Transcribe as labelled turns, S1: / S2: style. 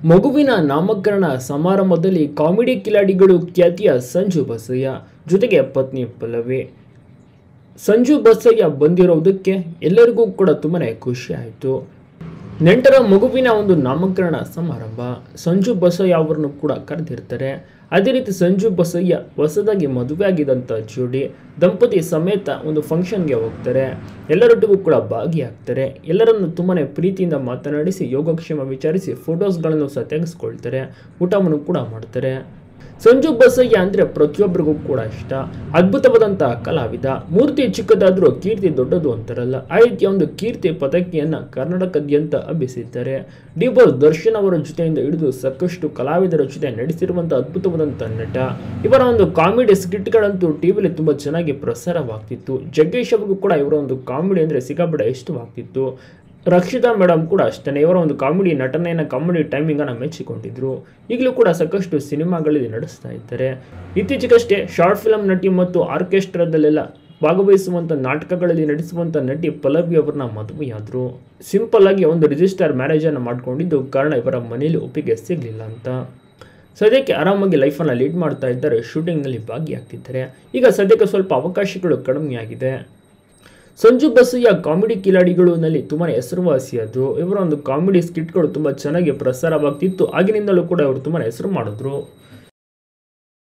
S1: ಮಗುವಿನ ನಾಮಕರಣ ಸಮಾರಂಭದಲ್ಲಿ ಕಾಮಿಡಿ ಕಿಲಾಡಿಗಳು ಖ್ಯಾತಿಯ ಸಂಜು ಬಸಯ್ಯ ಜೊತೆಗೆ ಪತ್ನಿ ಪಲ್ಲವಿ ಸಂಜು ಬಸಯ್ಯ ಬಂದಿರೋದಕ್ಕೆ ಎಲ್ಲರಿಗೂ ಕೂಡ ತುಂಬಾ ಖುಷಿ ಆಯಿತು ನೆಂಟರ ಮಗುವಿನ ಒಂದು ನಾಮಕರಣ ಸಮಾರಂಭ ಸಂಜು ಬಸಯ್ಯ ಅವರನ್ನು ಕೂಡ ಕರೆದಿರ್ತಾರೆ ಅದೇ ರೀತಿ ಸಂಜು ಬಸಯ್ಯ ಹೊಸದಾಗಿ ಮದುವೆ ಆಗಿದ್ದಂಥ ಜೋಡಿ ದಂಪತಿ ಸಮೇತ ಒಂದು ಫಂಕ್ಷನ್ಗೆ ಹೋಗ್ತಾರೆ ಎಲ್ಲರೊಟ್ಟಿಗೂ ಕೂಡ ಭಾಗಿಯಾಗ್ತಾರೆ ಎಲ್ಲರನ್ನು ತುಂಬಾ ಪ್ರೀತಿಯಿಂದ ಮಾತನಾಡಿಸಿ ಯೋಗಕ್ಷೇಮ ವಿಚಾರಿಸಿ ಫೋಟೋಸ್ಗಳನ್ನು ಸಹ ತೆಗೆಸ್ಕೊಳ್ತಾರೆ ಊಟವನ್ನು ಕೂಡ ಮಾಡ್ತಾರೆ ಸಂಜು ಬಸಯ್ಯ ಅಂದರೆ ಪ್ರತಿಯೊಬ್ಬರಿಗೂ ಕೂಡ ಇಷ್ಟ ಅದ್ಭುತವಾದಂತಹ ಕಲಾವಿದ ಮೂರ್ತಿ ಚಿಕ್ಕದಾದರೂ ಕೀರ್ತಿ ದೊಡ್ಡದು ಅಂತಾರಲ್ಲ ಆ ರೀತಿಯ ಒಂದು ಕೀರ್ತಿ ಪದಕಿಯನ್ನು ಕರ್ನಾಟಕದಾದ್ಯಂತ ಹಬ್ಬಿಸಿದ್ದಾರೆ ಡಿ ಬಾಸ್ ದರ್ಶನ್ ಅವರ ಜೊತೆಯಿಂದ ಹಿಡಿದು ಸಾಕಷ್ಟು ಕಲಾವಿದರ ಜೊತೆ ನಡೆಸಿರುವಂಥ ಅದ್ಭುತವಾದಂಥ ನಟ ಇವರ ಒಂದು ಕಾಮಿಡಿ ಸ್ಕಿಟ್ಗಳಂತೂ ಟಿವಿಲಿ ತುಂಬ ಚೆನ್ನಾಗಿ ಪ್ರಸಾರವಾಗ್ತಿತ್ತು ಜಗ್ಗೇಶ್ ಅವ್ರಿಗೂ ಕೂಡ ಇವರ ಒಂದು ಕಾಮಿಡಿ ಅಂದರೆ ಸಿಕ್ಕಾಪಟ್ಟೆ ಇಷ್ಟವಾಗ್ತಿತ್ತು ರಕ್ಷಿತಾ ಮೇಡಮ್ ಕೂಡ ಅಷ್ಟೇ ಇವರ ಒಂದು ಕಾಮಿಡಿ ನಟನೆಯನ್ನು ಕಾಮಿಡಿ ಟೈಮಿಂಗನ್ನು ಮೆಚ್ಚಿಕೊಂಡಿದ್ರು ಈಗಲೂ ಕೂಡ ಸಾಕಷ್ಟು ಸಿನಿಮಾಗಳಲ್ಲಿ ನಡೆಸ್ತಾ ಇದ್ದಾರೆ ಇತ್ತೀಚೆಗಷ್ಟೇ ಶಾರ್ಟ್ ಫಿಲ್ಮ್ ನಟಿ ಮತ್ತು ಆರ್ಕೆಸ್ಟ್ರಾದಲ್ಲೆಲ್ಲ ಭಾಗವಹಿಸುವಂಥ ನಾಟಕಗಳಲ್ಲಿ ನಟಿಸುವಂಥ ನಟಿ ಪಲ್ಲವಿ ಅವರನ್ನ ಮದುವೆಯಾದರು ಸಿಂಪಲ್ ಆಗಿ ಒಂದು ರಿಜಿಸ್ಟರ್ ಮ್ಯಾರೇಜನ್ನು ಮಾಡ್ಕೊಂಡಿದ್ದು ಕಾರಣ ಇವರ ಮನೆಯಲ್ಲಿ ಒಪ್ಪಿಗೆ ಸಿಗಲಿಲ್ಲ ಅಂತ ಸದ್ಯಕ್ಕೆ ಆರಾಮಾಗಿ ಲೈಫನ್ನು ಲೀಡ್ ಮಾಡ್ತಾ ಇದ್ದಾರೆ ಶೂಟಿಂಗ್ನಲ್ಲಿ ಭಾಗಿಯಾಗ್ತಿದ್ದಾರೆ ಈಗ ಸದ್ಯಕ್ಕೆ ಸ್ವಲ್ಪ ಅವಕಾಶಗಳು ಕಡಿಮೆಯಾಗಿದೆ ಸಂಜು ಬಸಯ್ಯ ಕಾಮಿಡಿ ಕಿಲಾಡಿಗಳಲ್ಲಿ ತುಂಬಾ ಹೆಸರುವಾಸಿಯಾದರು ಇವರ ಒಂದು ಕಾಮಿಡಿ ಸ್ಕಿಟ್ಗಳು ತುಂಬ ಚೆನ್ನಾಗಿ ಪ್ರಸಾರವಾಗ್ತಿತ್ತು ಆಗಿನಿಂದಲೂ ಕೂಡ ಇವರು ತುಂಬಾ ಹೆಸರು ಮಾಡಿದ್ರು